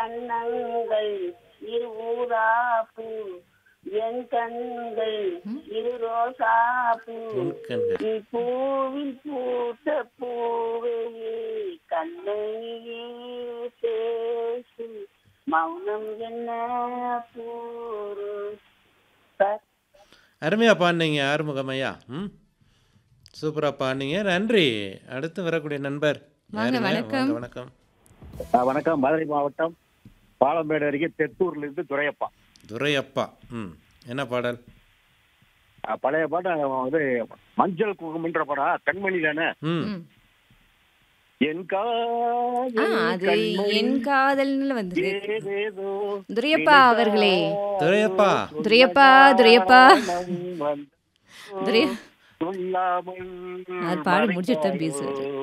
கண்ணங்கள் இரு ஊதாப்பூ என் கண்கள் இரு ரோசாப்பூ உன் கண்கள் நீ பூவில் பூத்த பூவையே கண்ணையே பேசு மௌனம் என்ன பூரு சார் அருமையா பாடினீங்க ஆறுமுகமையா ம் சூப்பரா பாடினீங்க நன்றி அடுத்து வரக்கூடிய நண்பர் வாங்க, யாருங்க? வணக்கம். வாங்க, வணக்கம் ஆ, வணக்கம் மதுரை மாவட்டம் பாலமேடு அருகே தெத்தூர்ல இருந்து துரையப்பா துரையப்பா ம் என்ன பாடல் ஆ, பழைய பாட்டு அவன் வந்து மஞ்சள் குங்குமன்ற படம் கண்மணி தானே ம் ம். என் ஆ காதல் அது கண்மணி என் காதல்னு வந்தது ஏதேதோ துரையப்பா அவர்களே துரையப்பா துரையப்பா துரையப்பா மனம் வந்து துரைய சொல்லாமல் அது பாடி முடிச்சிட்டு தான் பேசுவாரு. மறைப்பாயோ.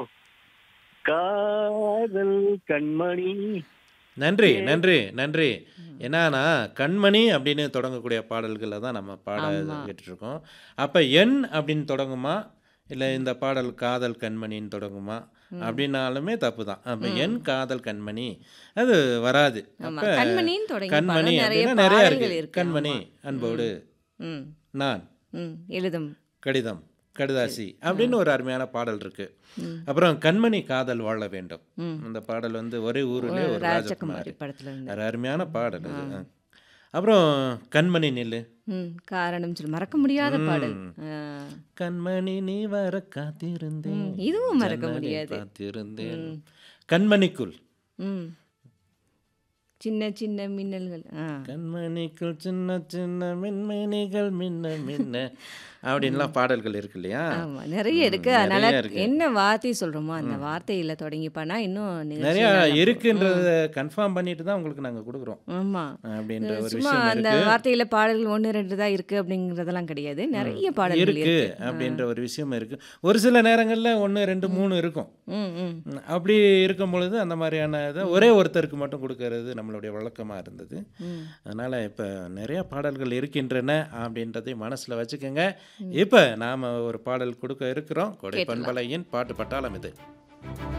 காதல் கண்மணி நன்றி நன்றி நன்றி என்னன்னா கண்மணி அப்படின்னு தொடங்கக்கூடிய பாடல்களை தான் நம்ம பாட ஆமா. கேட்டுருக்கோம் அப்போ என் அப்படின்னு தொடங்குமா இல்லை இந்த பாடல் காதல் கண்மணின்னு தொடங்குமா அப்படின்னாலுமே தப்பு தான் அப்போ என் காதல் கண்மணி அது வராது ஆமா அப்போ கண்மணின்னு தொடங்கி கண்மணி பாடம் நிறைய அப்படின்னா நிறைய பாடல்கள் இருக்கு இருக்கு கண்மணி ஆமா. அன்போடு ம் நான் ம் எழுதும் கடிதம் கடிதாசி அப்படின்னு ஒரு அருமையான பாடல் இருக்கு ம். அப்புறம் கண்மணி காதல் வாழ வேண்டும் ம். அந்த பாடல் வந்து ஒரே ஊரிலே ஒரு ராஜகுமாரி ராஜகுமாரி படத்துல இருந்து அது அருமையான பாடல் அது அப்புறம் கண்மணி நில்லு ம் காரணம் சொல்லி மறக்க முடியாத பாடல் ஆ. கண்மணி நீ வர காத்திருந்தேன் ம், இதுவும் மறக்க ஜன்னலில் முடியாது. காத்திருந்தேன் கண்மணிக்குள் ம் சின்ன சின்ன மின்னல்கள் ஆ கண்மணிக்குள் சின்ன சின்ன மின்மினிகள் மின்ன மின்ன அப்படின்லாம் பாடல்கள் இருக்கு இல்லையா ஆமா நிறைய இருக்கு ம், அதனால நிறைய இருக்கு. என்ன வார்த்தை சொல்றோமோ அந்த வார்த்தையில தொடங்கி பண்ணா இன்னும் நிகழ்ச்சி நிறைய நல்லா போகும். இருக்குன்றத கன்ஃபார்ம் பண்ணிட்டு தான் உங்களுக்கு நாங்க கொடுக்குறோம் ஆமா அப்படின்ற ஒரு சும்மா விஷயம் அந்த இருக்கு வார்த்தையில பாடல்கள் ஒன்று ரெண்டு தான் இருக்கு அப்படிங்கறதெல்லாம் கிடையாது நிறைய பாடல்கள் இருக்கு இருக்கு அப்படின்ற ஒரு விஷயம் இருக்கு ஒரு சில நேரங்கள்ல ஒன்று ரெண்டு மூணு இருக்கும் ம் ம் ம், அப்படி இருக்கும் பொழுது அந்த மாதிரியான இதை ஒரே ஒருத்தருக்கு மட்டும் கொடுக்கறது நம்மளுடைய வழக்கமாக இருந்தது ம். அதனால் இப்போ நிறைய பாடல்கள் இருக்கின்றன அப்படின்றதை மனசில் வச்சுக்கோங்க இப்போ நாம் ஒரு பாடல் கொடுக்க இருக்கிறோம் கொடை பண்பலையின் பாட்டு பட்டாளம் இது